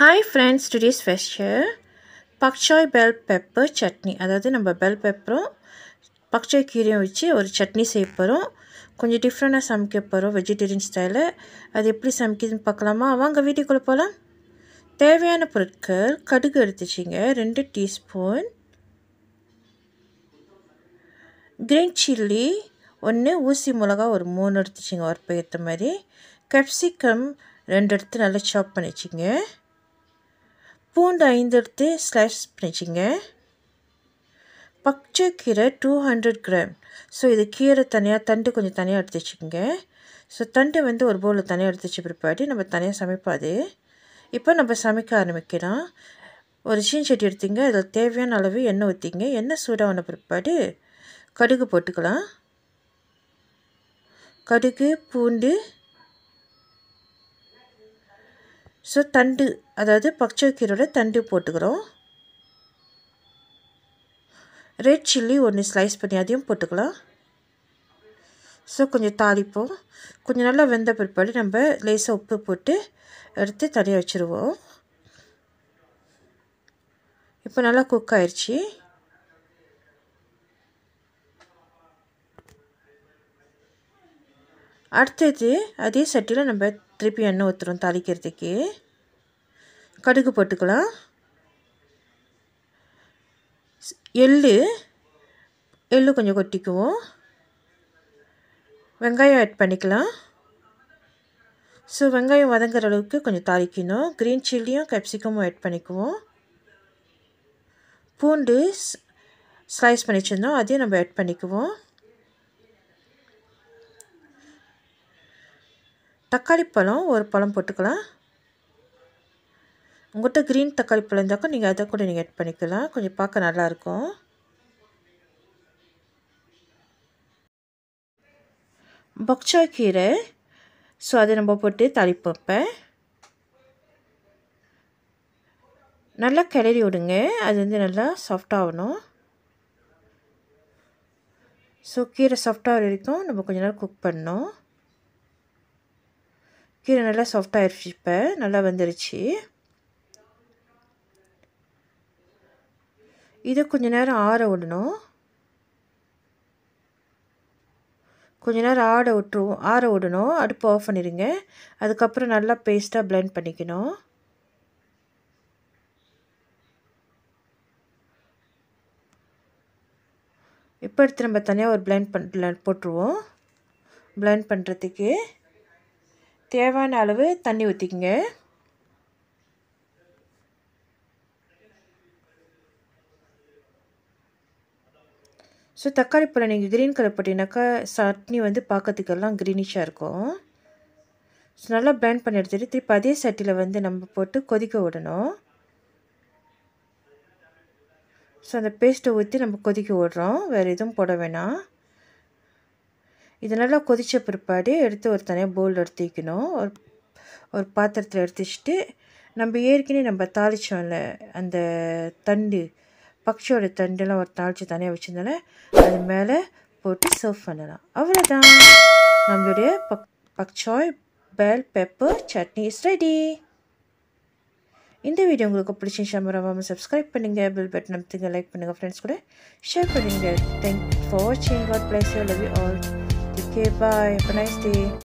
Hi friends today's special bok choy bell pepper chutney அதாவது நம்ம bell பெப்பரும் பக்சாய் கீரையும் வச்சு ஒரு சட்னி செய்ய போகிறோம் கொஞ்சம் டிஃப்ரெண்ட்டாக சமைக்க போகிறோம் வெஜிடேரியன் ஸ்டைலில் அது எப்படி சமைக்குதுன்னு பார்க்கலாமா வாங்க வீட்டுக்குள்ளே போகலாம் தேவையான பொருட்கள் கடுகு எடுத்துச்சிங்க ரெண்டு டீஸ்பூன் கிரீன் சில்லி ஒன்று ஊசி மிளகா ஒரு மூணு எடுத்துச்சிங்க ஒரு ஏற்ற மாதிரி கேப்சிகம் ரெண்டு எடுத்து நல்லா சாப் பண்ணி வச்சுங்க பூண்டு ஐந்து எடுத்து ஸ்லைஸ் பண்ணிச்சிங்க பச்சை கீரை டூ ஹண்ட்ரட் கிராம் ஸோ இது கீரை தனியாக தண்டு கொஞ்சம் தனியாக எடுத்து வச்சுக்கோங்க ஸோ தண்டு வந்து ஒரு பவுலில் தனியாக எடுத்து வச்சு பிற்பாடு நம்ம தனியாக சமைப்பாது இப்போ நம்ம சமைக்க ஆரம்பிக்கலாம் ஒரு சீன் சட்டி எடுத்தீங்க அதில் தேவையான அளவு எண்ணெய் ஊற்றிங்க எண்ணெய் சூடான பிற்பாடு கடுகு போட்டுக்கலாம் கடுகு பூண்டு ஸோ தண்டு அதாவது பச்சைக்கீரோட தண்டு போட்டுக்கிறோம் ரெட் சில்லி ஒன்று ஸ்லைஸ் பண்ணி அதையும் போட்டுக்கலாம் ஸோ கொஞ்சம் தாளிப்போம் கொஞ்சம் நல்லா வெந்த பிற்பாடு நம்ம லேசாக உப்பு போட்டு எடுத்து தனியாக வச்சுருவோம் இப்போ நல்லா குக் ஆயிடுச்சு அடுத்தது அதே சட்டியில் நம்ம திருப்பி எண்ணெய் ஊற்றுறோம் தாளிக்கிறதுக்கு கடுகு போட்டுக்கலாம் எள்ளு எள்ளு கொஞ்சம் கொட்டிக்குவோம் வெங்காயம் ஆட் பண்ணிக்கலாம் ஸோ வெங்காயம் வதங்குற அளவுக்கு கொஞ்சம் தாளிக்கணும் க்ரீன் சில்லியும் கேப்சிகமும் ஆட் பண்ணிக்குவோம் பூண்டு ஸ்லைஸ் பண்ணி வச்சுருந்தோம் அதையும் நம்ம ஆட் பண்ணிக்குவோம் தக்காளி பழம் ஒரு பழம் போட்டுக்கலாம் உங்கள்கிட்ட க்ரீன் தக்காளி பழம் இருந்தாக்கா நீங்கள் அதை கூட நீங்கள் ஆட் பண்ணிக்கலாம் கொஞ்சம் பார்க்க நல்லாயிருக்கும் பக்சாய் கீரை ஸோ அதை நம்ம போட்டு தாளிப்பப்பேன் நல்லா கிளறி விடுங்க அது வந்து நல்லா சாஃப்டாகணும் ஸோ கீரை சாஃப்டாக வரைக்கும் நம்ம கொஞ்ச நேரம் குக் பண்ணோம் கீரை நல்லா சாஃப்டாகிடுச்சு இப்போ நல்லா வந்துருச்சு இதை கொஞ்ச நேரம் ஆற விடணும் கொஞ்ச நேரம் ஆட விட்டுருவோம் ஆற விடணும் அடுப்பு ஆஃப் பண்ணிடுங்க அதுக்கப்புறம் நல்லா பேஸ்ட்டாக பிளெண்ட் பண்ணிக்கணும் இப்போ எடுத்து நம்ம தனியாக ஒரு பிளெண்ட் பண் போட்டுருவோம் பிளெண்ட் பண்ணுறதுக்கு தேவையான அளவு தண்ணி ஊற்றிக்கங்க ஸோ தக்காளி பழம் நீங்கள் க்ரீன் கலர் போட்டிங்கனாக்கா சட்னி வந்து பார்க்கறதுக்கெல்லாம் க்ரீனிஷாக இருக்கும் ஸோ நல்லா பிளெண்ட் பண்ணி எடுத்துகிட்டு திருப்பி அதே சட்டியில் வந்து நம்ம போட்டு கொதிக்க விடணும் ஸோ அந்த பேஸ்ட்டை ஊற்றி நம்ம கொதிக்க விடுறோம் வேறு எதுவும் போட வேணாம் இது நல்லா கொதித்த பிற்பாடு எடுத்து ஒரு தனியாக பவுல் எடுத்து வைக்கணும் ஒரு ஒரு பாத்திரத்தில் எடுத்து வச்சுட்டு நம்ம ஏற்கனவே நம்ம தாளித்தோம்ல அந்த தண்டு பக்ஷியோட தண்டுலாம் ஒரு தாளித்து தனியாக வச்சுருந்தால அது மேலே போட்டு சர்வ் பண்ணலாம் அவ்வளோதான் நம்மளுடைய bok bok choy bell pepper chutney is ready இந்த வீடியோ உங்களுக்கு பிடிச்சிருந்துச்சா மறக்காமல் சப்ஸ்கிரைப் பண்ணுங்கள் பெல் பட்டன் அமைத்துங்க லைக் பண்ணுங்கள் ஃப்ரெண்ட்ஸ் கூட ஷேர் பண்ணுங்கள் தேங்க் ஃபார் வாட்சிங் God bless you love you all Okay, bye. Have a nice day.